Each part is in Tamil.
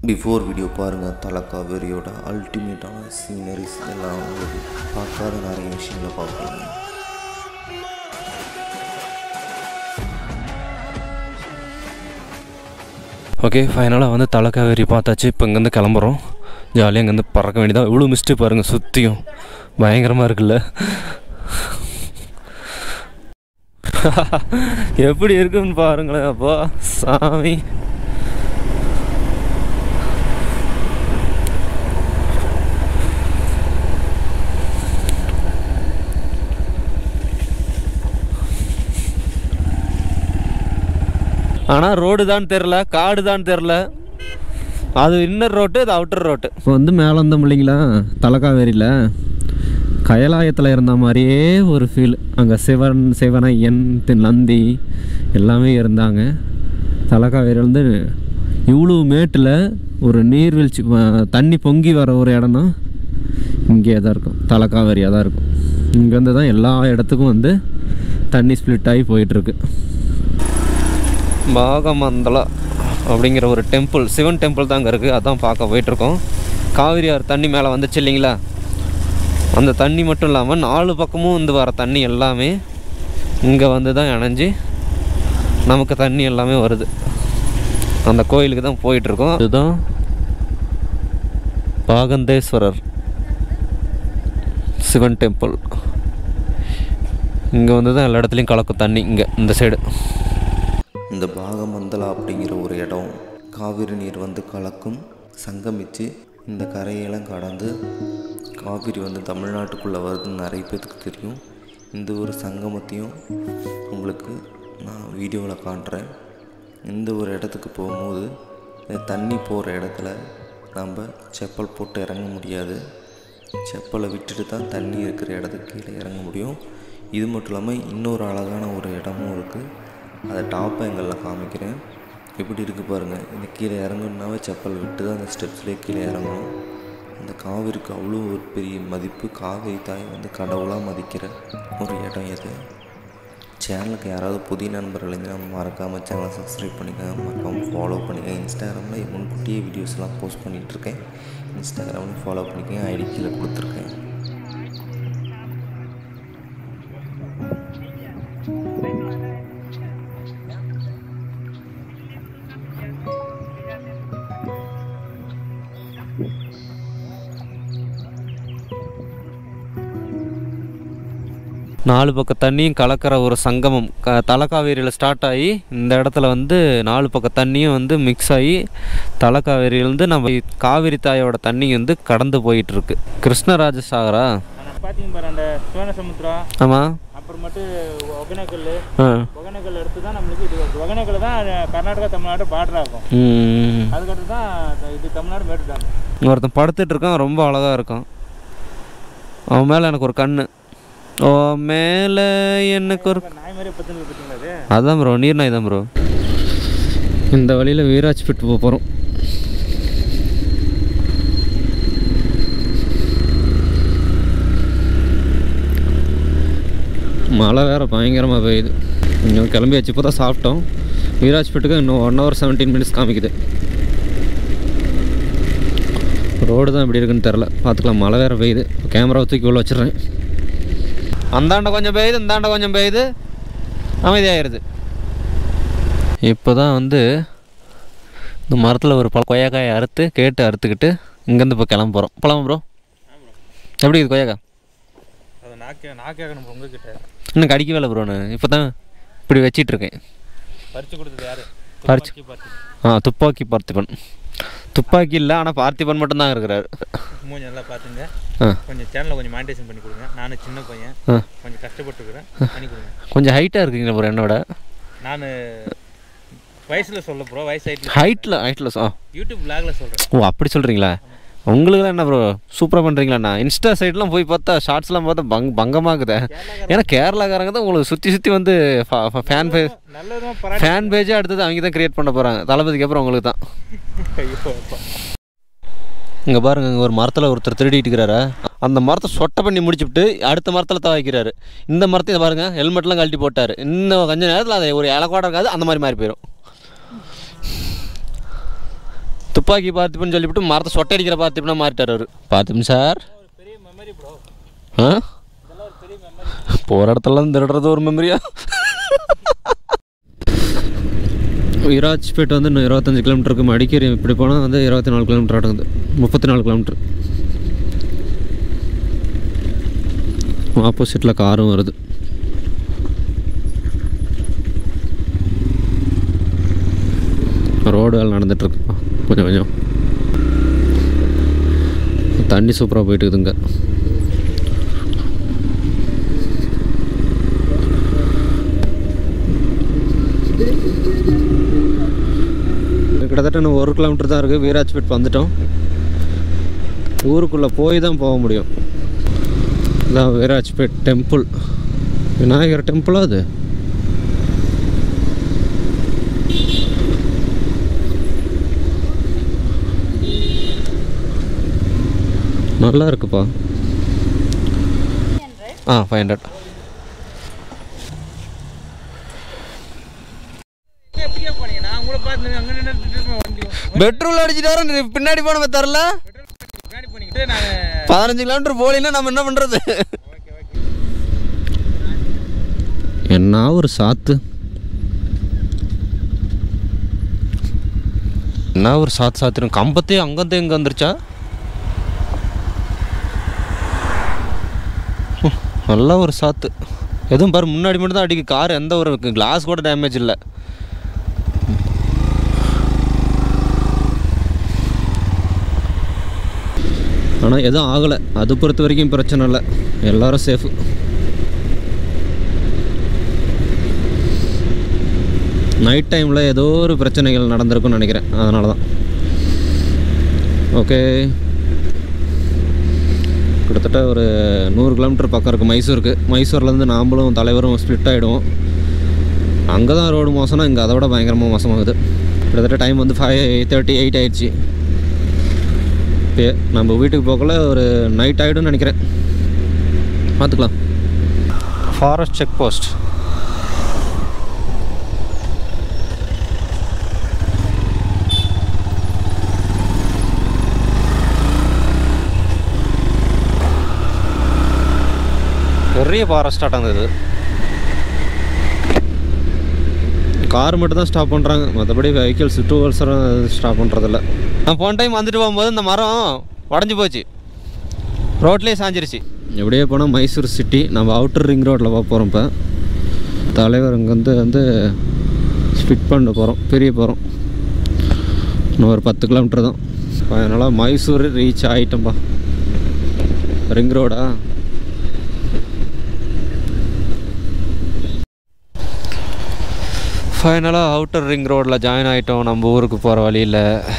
பிஃபோர் வீடியோ பாருங்கள் தலை காவேரியோட அல்டிமேட்டான சீனரிஸ் எல்லாம் உங்களுக்கு பார்க்காத நிறைய விஷயங்களை பார்ப்பீங்க ஓகே ஃபைனலாக வந்து தலைக்காவேரி பார்த்தாச்சு இப்போ இங்கேருந்து கிளம்புறோம் ஜாலியாக இங்கேருந்து பறக்க வேண்டியதாக இவ்வளோ மிஸ்ட்டு பாருங்கள் சுற்றியும் பயங்கரமாக இருக்குல்ல எப்படி இருக்குன்னு பாருங்களேன் அப்பா சாமி ஆனால் ரோடு தான் தெரில காடு தான் தெரில அது இன்னர் ரோட்டு இது அவுட்டர் ரோட்டு இப்போ வந்து மேலே வந்தோம் இல்லைங்களா தலைக்காவேரியில் கயலாயத்தில் இருந்த மாதிரியே ஒரு ஃபீல் அங்கே சிவன் சிவனையன் தி- நந்தி எல்லாமே இருந்தாங்க தலைக்காவேரி வந்து இவ்வளோ மேட்டில் ஒரு நீர்வீழ்ச்சி அஹ், தண்ணி பொங்கி வர ஒரு இடம்னா இங்கே தான் இருக்கும் தலைக்காவேரியாக தான் இருக்கும் இங்கேருந்து தான் எல்லா இடத்துக்கும் வந்து தண்ணி ஸ்ப்ளிட் ஆகி போயிட்டுருக்கு பாகமந்தலா அப்படிங்கிற ஒரு டெம்பிள் சிவன் டெம்பிள் தான் அங்கே இருக்குது அதான் பார்க்க போயிட்டுருக்கோம் காவிரி ஆறு தண்ணி மேலே வந்துச்சு இல்லைங்களா அந்த தண்ணி மட்டும் இல்லாமல் நாலு பக்கமும் வந்து வர தண்ணி எல்லாமே இங்கே வந்து தான் இணைஞ்சி நமக்கு தண்ணி எல்லாமே வருது அந்த கோயிலுக்கு தான் போயிட்டுருக்கோம் இதுதான் பாகந்தேஸ்வரர் சிவன் டெம்பிள் இங்கே வந்து தான் எல்லா இடத்துலையும் கலக்கும் தண்ணி இங்கே இந்த சைடு இந்த பாகமந்தலா அப்படிங்கிற ஒரு இடம் காவிரி நீர் வந்து கலக்கும் சங்கமித்து இந்த கரையெல்லாம் கடந்து காவிரி வந்து தமிழ்நாட்டுக்குள்ளே வருதுன்னு நிறைய பேத்துக்கு தெரியும் இந்த ஒரு சங்கமத்தையும் உங்களுக்கு நான் வீடியோவில் காட்டுறேன் இந்த ஒரு இடத்துக்கு போகும்போது இந்த தண்ணி போகிற இடத்துல நம்ம செப்பல் போட்டு இறங்க முடியாது செப்பலை விட்டுட்டு தான் தண்ணி இருக்கிற இடத்துக்கு கீழே இறங்க முடியும் இது மட்டும் இல்லாமல் இன்னொரு அழகான ஒரு இடமும் இருக்குது அதை டாப்பை எங்களில் காமிக்கிறேன் எப்படி இருக்குது பாருங்கள் இந்த கீழே இறங்கணுன்னாவே செப்பல் விட்டு தான் அந்த ஸ்டெப்ஸ்லேயே கீழே இறங்கணும் அந்த காவிரிக்கு அவ்வளோ ஒரு பெரிய மதிப்பு காவிரி தாய் வந்து கடவுளாக மதிக்கிற ஒரு இடம் இது சேனலுக்கு யாராவது புதிய நண்பர்கள் இருந்தால் மறக்காமல் சேனலை சப்ஸ்கிரைப் பண்ணிக்கோங்க மறக்காமல் ஃபாலோ பண்ணிக்கோங்க இன்ஸ்டாகிராமில் முன்கூட்டியே வீடியோஸ்லாம் போஸ்ட் பண்ணிகிட்ருக்கேன் இன்ஸ்டாகிராமில் ஃபாலோ பண்ணிக்கோங்க ஐடி கீழே கொடுத்துருக்கேன் நாலு பக்கம் தண்ணியும் கலக்கிற ஒரு சங்கமம் க தலைக்காவேரியில் ஸ்டார்ட் ஆகி இந்த இடத்துல வந்து நாலு பக்கம் தண்ணியும் வந்து மிக்ஸ் ஆகி தலைக்காவேரியிலேருந்து நம்ம காவிரி தாயோட தண்ணி வந்து கடந்து போயிட்டுருக்கு கிருஷ்ணராஜ சாகரா ஆனால் பார்த்தீங்க பாரு அந்த சிவனசமுத்திரம் ஆமாம் அப்புறமேட்டு ஒகனக்கல் ஆ ஒகனக்கல் எடுத்து தான் நம்மளுக்கு இது வருது ஒகனக்கல் தான் கர்நாடகா தமிழ்நாடு பார்டர் ஆகும் ம். அதுக்கடுத்து தான் இது தமிழ்நாடு மேட்டுட்டாங்க ஒருத்தன் படுத்துட்டு இருக்கான் ரொம்ப அழகாக இருக்கான் அவன் மேலே எனக்கு ஒரு கண்ணு ஓ மேலே எனக்கு ஒரு நாய் மாதிரி பத்துன்னு பார்த்தீங்களா அது அதான் ப்ரோ நீர் நாய் தான் ப்ரோ இந்த வழியில் வீராஜ் பிட்டு போக போகிறோம் மழை வேறு பயங்கரமாக பெய்யுது இன்னும் கிளம்பியாச்சு இப்போ தான் சாப்பிட்டோம் வீராஜ் பிட்டுக்கு இன்னும் ஒன் ஹவர் செவன்டீன் மினிட்ஸ் காமிக்குது ரோடு தான் எப்படி இருக்குன்னு தெரில பார்த்துக்கலாம் மழை வேறு பெய்யுது கேமராவை தூக்கி உள்ள வச்சிடுறேன் அந்தாண்ட கொஞ்சம் பெய்யுது இந்தாண்ட கொஞ்சம் பெய்யுது அமைதியாயிருது இப்போ தான் வந்து இந்த மரத்தில் ஒரு பழ கொய்யாக்காயை அறுத்து கேட்டு அறுத்துக்கிட்டு இங்கேருந்து இப்போ கிளம்ப போகிறோம் போலாமா ப்ரோ எப்படி இருக்குது கொய்யாக்கா அது நாக்கே நாக்கேக்கணும் உங்ககிட்ட இன்னும் கடிக்கவே இல்லை ப்ரோ நான் இப்போ தான் இப்படி வச்சிட்டு இருக்கேன் பறிச்சு கொடுத்தது யாரு பறிச்சு- துப்பாக்கி பார்த்து ஆ துப்பாக்கி பார்த்திபன் துப்பாக்கி இல்லை ஆனால் பார்த்திபன் மட்டும்தான் இருக்கிறாரு மூஞ்சி நல்லா பார்த்துங்க ஆ கொஞ்சம் சேனலை கொஞ்சம் மானிட்டேஷன் பண்ணி கொடுங்க நானும் சின்ன பையன் ஆ கொஞ்சம் கஷ்டப்பட்டுருக்கிறேன் பண்ணி கொடுங்க கொஞ்சம் ஹைட்டாக இருக்கீங்க ப்ரோ என்னோட நான் வயசில் சொல்ல ப்ரோ வயசாயிட்டு ஹைட்டில் ஹைட்டில் ஆ யூடியூப் vlogல சொல்கிறேன் ஓ அப்படி சொல்கிறீங்களா உங்களுக்குலாம் என்ன ப்ரோ சூப்பராக பண்ணுறீங்களாண்ணா இன்ஸ்டா சைட்லாம் போய் பார்த்தா ஷார்ட்ஸ்லாம் பார்த்தா பங் பங்கமாகுதே ஏன்னா கேரளாக்காரங்க தான் உங்களுக்கு சுற்றி சுற்றி வந்து ஃபேன் பேஜ் நல்ல விதமாக பரா ஃபேன் பேஜே அடுத்தது அவங்க தான் க்ரியேட் பண்ண போகிறாங்க தளபதிக்கு அப்புறம் உங்களுக்கு தான் ஐயோ அப்பா. இங்கே பாருங்க இங்கே ஒரு மரத்தில் ஒருத்தர் திருடிட்டு இருக்கிறாரு அந்த மரத்தை சொட்டை பண்ணி முடிச்சுட்டு அடுத்த மரத்தில் தான் வைக்கிறாரு இந்த மரத்தை பாருங்க ஹெல்மெட்லாம் கழட்டி போட்டார் இன்னும் கொஞ்ச நேரத்தில் அது ஒரு இலக்கோட இருக்காது அந்த மாதிரி மாறி போயிடும் துப்பாக்கி பார்த்திபன் சொல்லிவிட்டு மரத்தை சொட்டை அடிக்கிற பார்த்திபனா மாறிட்டார் அவர் பார்த்திபன் சார் பெரிய மெமரி ப்ரோ ஆ இதெல்லாம் ஒரு பெரிய மெமரி போகிற இடத்துலலாம் திருடுறது ஒரு மெமரியா விராஜ்பேட் வந்து இன்னும் இருபத்தஞ்சி கிலோமீட்டருக்கு மடிக்கேரி இப்படி போனால் வந்து இருபத்தி நாலு கிலோமீட்டர் ஆடுங்குது முப்பத்தி நாலு கிலோமீட்டர் ஆப்போசிட்டில் காரும் வருது ரோடு வேலை நடந்துட்டுருக்குப்பா கொஞ்சம் கொஞ்சம் தண்ணி சூப்பராக போயிட்டு இருக்குதுங்க கிட்டத்தட்ட இன்னும் ஒரு கிலோமீட்டர் தான் இருக்குது வீராஜ்பேட் வந்துட்டோம் ஊருக்குள்ளே போய் தான் போக முடியும் இதான் வீராஜ்பேட் டெம்பிள் விநாயகர் டெம்பிளா அது நல்லா இருக்குப்பா ஆ ஃபைவ் ஹண்ட்ரட் எப்படியே போனீங்க நான் உங்களை பார்த்து அங்கே நின்று வண்டி பெட்ரோல் அடிச்சுட்டு வர பின்னாடி போன தரல பின்னாடி போனீங்க நான் பதினஞ்சு கிலோமீட்டர் போலின்னா நம்ம என்ன பண்ணுறது என்ன ஒரு சாத்து என்ன ஒரு சாத்து சாத்திரம் கம்பத்தே அங்கந்தே இங்கே வந்துருச்சா ஹம், நல்ல ஒரு சாத்து எதுவும் பாரு முன்னாடி மட்டும் தான் அடிக்கு கார் எந்த ஒரு கிளாஸ் கூட டேமேஜ் இல்லை ஆனால் எதுவும் ஆகலை அது பொறுத்த வரைக்கும் பிரச்சனை இல்லை எல்லாரும் சேஃபு நைட் டைமில் ஏதோ ஒரு பிரச்சனைகள் நடந்திருக்கும்னு நினைக்கிறேன் அதனால தான் ஓகே கிட்டத்தட்ட ஒரு நூறு கிலோமீட்டர் பக்கம் இருக்குது மைசூருக்கு மைசூர்லேருந்து நாம்பளும் தலைவரும் ஸ்ப்ளிட் ஆகிடுவோம் அங்கே தான் ரோடு மோசம்னா இங்கே அதை விட பயங்கரமாக மோசமாகுது கிட்டத்தட்ட டைம் வந்து ஃபைவ் தேர்ட்டி எயிட் ஆயிடுச்சு இப்போ நம்ம வீட்டுக்கு போகல ஒரு நைட் ஆகிடும்னு நினைக்கிறேன் பார்த்துக்கலாம் ஃபாரஸ்ட் செக் போஸ்ட் பெரிய ஃபாரஸ்டாக இருந்தது கார் மட்டும் தான் ஸ்டாப் பண்ணுறாங்க மற்றபடி வெஹிக்கிள்ஸ் டூ வீல்ஸரும் ஸ்டாப் பண்ணுறதில்ல நான் போன டைம் வந்துட்டு போகும்போது இந்த மரம் உடஞ்சி போச்சு ரோட்லேயே சாஞ்சிருச்சு எப்படியே போனால் மைசூர் சிட்டி நம்ம அவுட்டர் ரிங் ரோட்டில் போக போகிறோம் இப்போ தலைவர் இங்கேருந்து வந்து ஸ்பிட் பண்ண போகிறோம் பெரிய போகிறோம் இன்னும் ஒரு பத்து கிலோமீட்டர் தான் அதனால் மைசூர் ரீச் ஆகிட்டோம்பா ரிங் ரோடா ஃபைனலாக அவுட்டர் ரிங் ரோட்டில் ஜாயின் ஆகிட்டோம் நம்ம ஊருக்கு போகிற வழியில்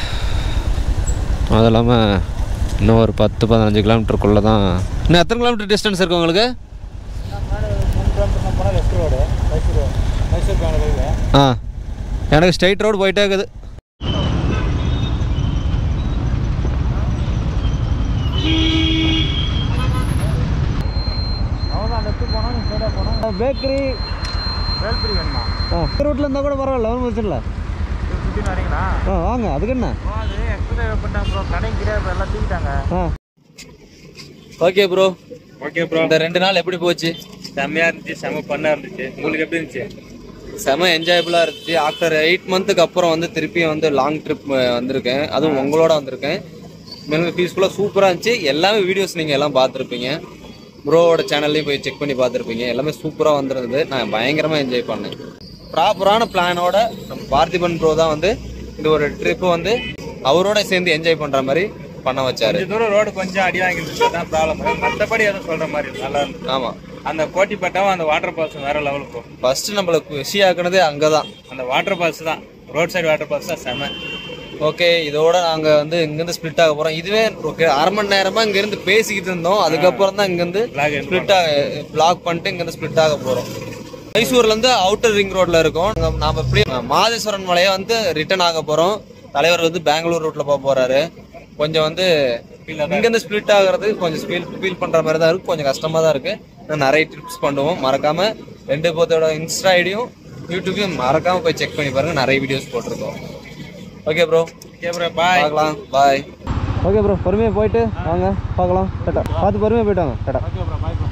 அது இல்லாமல் இன்னும் ஒரு பத்து பதினஞ்சு கிலோமீட்டருக்குள்ளே தான் இன்னும் எத்தனை கிலோமீட்டர் டிஸ்டன்ஸ் இருக்கு உங்களுக்கு மூணு கிலோமீட்டர் போனால் லெஃப்ட் ரோடு மைசூர் மைசூர் கான ஆ எனக்கு ஸ்ட்ரைட் ரோடு போயிட்டே இருக்குது அவ்வளோதான் லெஃப்ட் போனால் நீ சைடாக போனால் பேக்கரி வேல்புரி வேணுமா ரூட்டில் இருந்தால் கூட பரவாயில்ல ஒன்றும் பிரச்சனை இல்லை சுற்றி வரீங்களா ஆ வாங்க அதுக்கு என்ன ப்ரோ அது எக்ஸ்ட்ரா பண்ணிட்டாங்க ப்ரோ கடையும் கிடையாது இப்போ எல்லாம் தூக்கிட்டாங்க ஆ ஓகே ப்ரோ ஓகே ப்ரோ இந்த ரெண்டு நாள் எப்படி போச்சு செம்மையாக இருந்துச்சு செம்ம பண்ணாக இருந்துச்சு உங்களுக்கு எப்படி இருந்துச்சு செம என்ஜாயபுளாக இருந்துச்சு ஆஃப்டர் எயிட் மந்த்துக்கு அப்புறம் வந்து திருப்பியும் வந்து லாங் ட்ரிப் வந்திருக்கேன் அதுவும் உங்களோட வந்திருக்கேன் மேலும் பீஸ்ஃபுல்லாக சூப்பராக இருந்துச்சு எல்லாமே வீடியோஸ் நீங்கள் எல்லாம் பார்த்துருப்பீங்க ப்ரோவோட சேனல்லையும் போய் செக் பண்ணி பார்த்துருப்பீங்க எல்லாமே சூப்பராக வந்திருந்தது நான் பயங்கரமாக என்ஜாய் பண்ணேன் ப்ராப்பரான பிளானோட நம்ம பார்த்திபன் ப்ரோ தான் வந்து இந்த ஒரு ட்ரிப்பு வந்து அவரோட சேர்ந்து என்ஜாய் பண்ணுற மாதிரி பண்ண வச்சாரு கொஞ்சம் தூரம் ரோடு கொஞ்சம் அடி வாங்கிருந்துச்சு அதான் ப்ராப்ளம் மற்றபடி எதுவும் சொல்கிற மாதிரி இல்லை. நல்லா இருந்துச்சு ஆமாம் அந்த கோட்டிப்பட்டாவும் அந்த வாட்டர் ஃபால்ஸ் வேற லெவல் ப்ரோ ஃபஸ்ட்டு நம்மளை குஷி ஆக்குனதே அங்கே தான் அந்த வாட்டர் ஃபால்ஸ் தான் ரோட் சைடு வாட்டர் ஃபால்ஸ் தான் செம ஓகே இதோட நாங்கள் வந்து இங்கேருந்து ஸ்ப்ளிட் ஆக போகிறோம் இதுவே ஓகே அரை மணி நேரமாக இங்கேருந்து பேசிக்கிட்டு இருந்தோம் அதுக்கப்புறம் தான் இங்கேருந்து Vlog end ஸ்ப்ளிட் ஆக பிளாக் பண்ணிட்டு இங்கேருந்து ஸ்ப்ளிட் ஆக போகிறோம் மைசூர்லேருந்து அவுட்டர் ரிங் ரோட்டில் இருக்கோம் நாங்க- நாம எப்படி மாதேஸ்வரன் மலையை வந்து ரிட்டர்ன் ஆக போகிறோம் தலைவர் வந்து பெங்களூர் ரூட்டில் போக போகிறாரு கொஞ்சம் வந்து இங்கேருந்து ஸ்ப்ளிட் ஆகிறது கொஞ்சம் ஃபீல் ஃபீல் பண்ணுற மாதிரி தான் இருக்குது கொஞ்சம் கஷ்டமாக தான் இருக்குது இன்னும் நிறைய ட்ரிப்ஸ் பண்ணுவோம் மறக்காமல் ரெண்டு பேர்த்தோட இன்ஸ்டா ஐடியும் யூடியூபையும் மறக்காமல் போய் செக் பண்ணி பாருங்கள் நிறைய வீடியோஸ் போட்டிருக்கோம் ஓகே ப்ரோ பார்க்கலாம் பாய் ஓகே ப்ரோ பொறுமையாக போயிட்டு வாங்க பார்க்கலாம் டாட்டா பார்த்து பொறுமையாக போயிட்டு வாங்க டாட்டா ஓகே ப்ரோ பாய் ப்ரோ